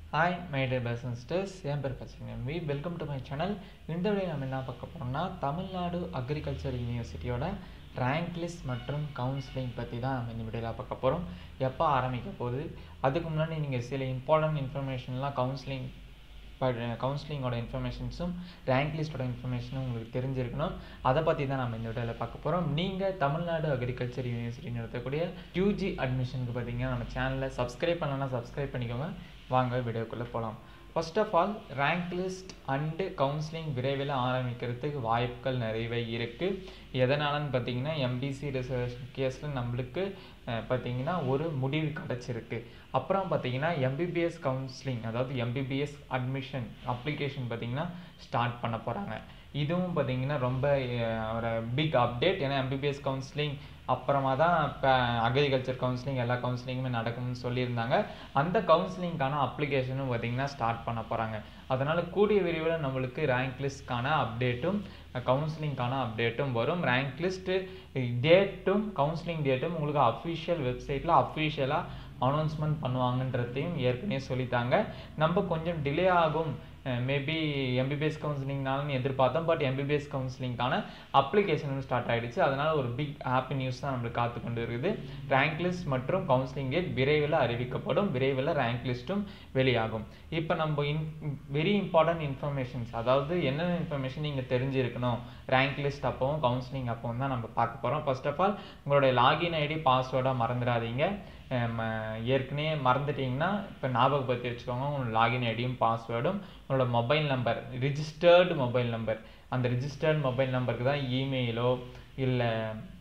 hi my dear sisters என் பேர் பச்சைங்க வி வெல்கம் டு மை சேனல் இந்த வீடியோ நம்ம என்ன பார்க்க போகிறோம்னா தமிழ்நாடு அக்ரிகல்ச்சர் யூனிவர்சிட்டியோட ரேங்க் லிஸ்ட் மற்றும் கவுன்சிலிங் பற்றி தான் நம்ம இந்த வீடியோவில் பார்க்க போகிறோம் எப்போ ஆரம்பிக்க போகுது அதுக்கு முன்னாடி நீங்கள் சில இம்பார்ட்டன்ட் இன்ஃபர்மேஷன்லாம் கவுன்சிலிங் கவுன்சிலிங்கோட இன்ஃபர்மேஷன்ஸும் ரேங்க் லிஸ்ட்டோட இன்ஃபர்மேஷனும் உங்களுக்கு தெரிஞ்சிருக்கணும் அதை பற்றி தான் நம்ம இந்த வீடியோவில் பார்க்க போகிறோம் நீங்கள் தமிழ்நாடு அக்ரிகல்ச்சர் யூனிவர்சிட்டி நடத்தக்கூடிய யூஜி அட்மிஷனுக்கு பார்த்தீங்கன்னா நம்ம சேனலை சப்ஸ்கிரைப் பண்ணலன்னா சப்ஸ்கிரைப் பண்ணிக்கோங்க வாங்க வீடியோக்குள்ளே போகலாம் first of all rank list and counselling விரைவில் ஆரம்பிக்கிறதுக்கு வாய்ப்புகள் நிறையவே இருக்குது எதனாலன்னு பார்த்தீங்கன்னா எம்பிசி ரிசர்வேஷன் கேஸில் நம்மளுக்கு பார்த்தீங்கன்னா ஒரு முடிவு கிடச்சிருக்கு அப்புறம் பார்த்தீங்கன்னா எம்பிபிஎஸ் கவுன்சிலிங் அதாவது எம்பிபிஎஸ் அட்மிஷன் அப்ளிகேஷன் பார்த்தீங்கன்னா ஸ்டார்ட் பண்ண போகிறாங்க இதுவும் பார்த்தீங்கன்னா ரொம்ப ஒரு பிக் அப்டேட் ஏன்னா எம்பிபிஎஸ் கவுன்சிலிங் அப்புறமா தான் இப்போ அக்ரிகல்ச்சர் கவுன்சிலிங் எல்லா கவுன்சிலிங்குமே நடக்கும்னு சொல்லியிருந்தாங்க அந்த கவுன்சிலிங்க்கான அப்ளிகேஷனும் பார்த்தீங்கன்னா ஸ்டார்ட் பண்ண போகிறாங்க அதனால் கூடிய விரைவில் நம்மளுக்கு ரேங்க் லிஸ்ட்கான அப்டேட்டும் கவுன்சிலிங்க்கான அப்டேட்டும் வரும் ரேங்க் லிஸ்ட்டு டேட்டும் கவுன்சிலிங் டேட்டும் உங்களுக்கு அஃபிஷியல் வெப்சைட்டில் அஃபிஷியலாக அனௌன்ஸ்மெண்ட் பண்ணுவாங்கன்றதையும் ஏற்கனவே சொல்லித்தாங்க நம்ம கொஞ்சம் டிலே ஆகும் மேபி எம்பிபிஎஸ் கவுன்சிலிங்னாலும் எதிர்பார்த்தோம் பட் எம்பிபிஎஸ் கவுன்சிலிங்கான அப்ளிகேஷனும் ஸ்டார்ட் ஆகிடுச்சு அதனால் ஒரு பிக் ஹாப்பி நியூஸ் தான் நம்மளுக்கு காத்து கொண்டு இருக்குது ரேங்க் லிஸ்ட் மற்றும் கவுன்சிலிங் டேட் விரைவில் அறிவிக்கப்படும் விரைவில் ரேங்க் லிஸ்ட்டும் வெளியாகும் இப்போ நம்ம இன் வெரி இம்பார்ட்டன்ட் இன்ஃபர்மேஷன்ஸ் அதாவது என்னென்ன இன்ஃபர்மேஷன் நீங்கள் தெரிஞ்சிருக்கணும் ரேங்க் லிஸ்ட் அப்போவும் கவுன்சிலிங் அப்போவும் தான் நம்ம பார்க்க போகிறோம் ஃபர்ஸ்ட் ஆஃப் ஆல் உங்களுடைய லாகின் ஐடி பாஸ்வேர்டாக மறந்துடாதீங்க ஏற்கனவே மறந்துட்டிங்கன்னா இப்போ ஞாபகப்படுத்தி வச்சுக்கோங்க உங்களோட லாகின் ஐடியும் பாஸ்வேர்டும் உங்களோட mobile number registered mobile number அந்த ரிஜிஸ்டர்ட் மொபைல் நம்பருக்கு தான் இமெயிலோ இல்லை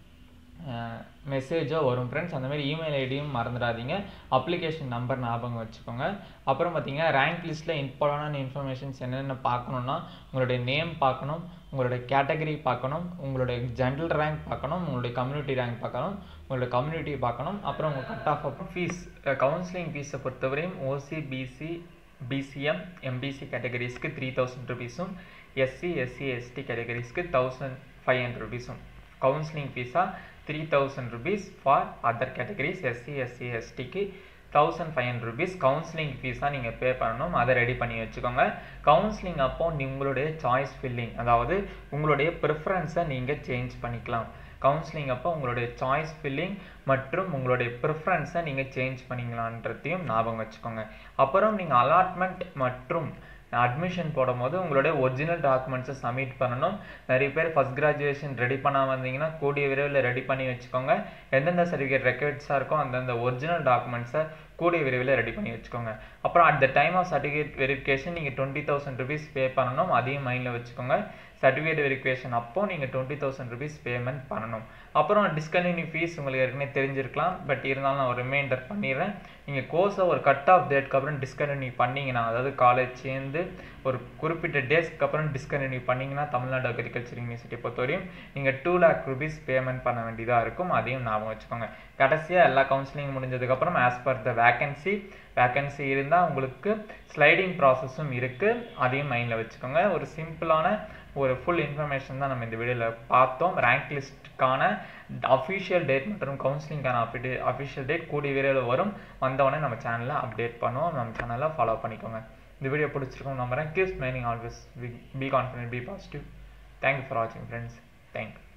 மெசேஜோ வரும் ஃப்ரெண்ட்ஸ் அந்த மாதிரி இமெயில் ஐடியும் மறந்துடாதீங்க அப்ளிகேஷன் நம்பர் ஞாபகம் வச்சுக்கோங்க அப்புறம் பார்த்தீங்கன்னா ரேங்க் லிஸ்ட்டில் இம்பார்ட்டண்டான இன்ஃபர்மேஷன்ஸ் என்னென்ன பார்க்கணுன்னா உங்களுடைய நேம் பார்க்கணும் உங்களுடைய கேட்டகரி பார்க்கணும் உங்களுடைய ஜென்ரல் ரேங்க் பார்க்கணும் உங்களுடைய கம்யூனிட்டி ரேங்க் பார்க்கணும் உங்களுடைய கம்யூனிட்டி பார்க்கணும் அப்புறம் உங்கள் கட் ஆஃப் அப்புறம் ஃபீஸ் கவுன்சிலிங் ஃபீஸை பொறுத்தவரையும் ஓசி பிசி பிசிஎம் எம்பிசி கேட்டகரிஸ்க்கு த்ரீ தௌசண்ட் ருபீஸும் எஸ்சி எஸ்சி எஸ்டி கேட்டகரிஸ்க்கு தௌசண்ட் ஃபைவ் ஹண்ட்ரட் ருபீஸும் கவுன்சிலிங் ஃபீஸாக three thousand rupees for other categories SC SC எஸ்டிக்கு thousand five hundred rupees counselling ஃபீஸாக நீங்கள் பே பண்ணணும் அதை ரெடி பண்ணி வச்சுக்கோங்க கவுன்சிலிங் அப்போ உங்களுடைய சாய்ஸ் ஃபில்லிங் அதாவது உங்களுடைய ப்ரிஃபரன்ஸை நீங்கள் சேஞ்ச் பண்ணிக்கலாம் கவுன்சிலிங் அப்போ உங்களுடைய சாய்ஸ் ஃபில்லிங் மற்றும் உங்களுடைய ப்ரிஃபரன்ஸை நீங்கள் சேஞ்ச் பண்ணிக்கலான்றதையும் ஞாபகம் வச்சுக்கோங்க அப்புறம் நீங்கள் அலாட்மெண்ட் மற்றும் அட்மிஷன் போடும்போது உங்களுடைய ஒரிஜினல் டாக்குமெண்ட்ஸை சப்மிட் பண்ணணும் நிறைய பேர் ஃபஸ்ட் கிராஜுவேஷன் ரெடி பண்ணாமல் வந்தீங்கன்னா கூடிய விரைவில் ரெடி பண்ணி வச்சுக்கோங்க எந்தெந்த சர்டிஃபிகேட் ரெக்கார்ட்ஸாக இருக்கோ அந்தந்த ஒரிஜினல் டாக்குமெண்ட்ஸை கூடிய விரைவில் ரெடி பண்ணி வச்சுக்கோங்க அப்புறம் at the time of certificate verification நீங்கள் டுவெண்ட்டி தௌசண்ட் ருபீஸ் பே பண்ணணும் அதையும் மைண்டில் வச்சுக்கோங்க சர்டிஃபிகேட் வெரிஃபிகேஷன் அப்போ நீங்கள் டுவெண்ட்டி தௌசண்ட் ருபீஸ் பேமெண்ட் பண்ணணும் அப்புறம் டிஸ்கண்டினியூ ஃபீஸ் உங்களுக்கு ஏற்கனவே தெரிஞ்சிருக்கலாம் பட் இருந்தாலும் நான் ஒரு ரிமைண்டர் பண்ணிடுறேன் நீங்கள் கோர்ஸை ஒரு கட் ஆஃப் டேட்க்கு அப்புறம் டிஸ்கண்டினியூ பண்ணிங்கன்னா அதாவது காலேஜ் சேர்ந்து ஒரு குறிப்பிட்ட டேஸ்க்கு அப்புறம் டிஸ்கண்டினியூ பண்ணிங்கன்னா தமிழ்நாடு அக்ரிகல்ச்சர் யூனிவர்சிட்டி பொறுத்தவரையும் நீங்கள் டூ லேக் ருபீஸ் பேமெண்ட் பண்ண வேண்டியதாக இருக்கும் அதையும் ஞாபகம் வச்சுக்கோங்க கடைசியாக எல்லா கவுன்சிலிங் முடிஞ்சதுக்கப்புறம் as per the vacancy vacancy இருந்தால் உங்களுக்கு ஸ்லைடிங் ப்ராசஸும் இருக்குது அதையும் மைண்டில் வச்சுக்கோங்க ஒரு சிம்பிளான ஒரு ஃபுல் இன்ஃபர்மேஷன் தான் நம்ம இந்த வீடியோவில் பார்த்தோம் ரேங்க் லிஸ்ட்டுக்கான அஃபிஷியல் டேட் மற்றும் கவுன்சிலிங்கான அப்டே அஃபிஷியல் டேட் கூடிய விரைவில் வரும் வந்தவொடனே நம்ம சேனலில் அப்டேட் பண்ணுவோம் நம்ம சேனலில் ஃபாலோ பண்ணிக்கோங்க இந்த வீடியோ பிடிச்சிருக்கோம் நம்புறேன் keep smiling always be confident be positive thank you for வாட்சிங் ஃப்ரெண்ட்ஸ் தேங்க்யூ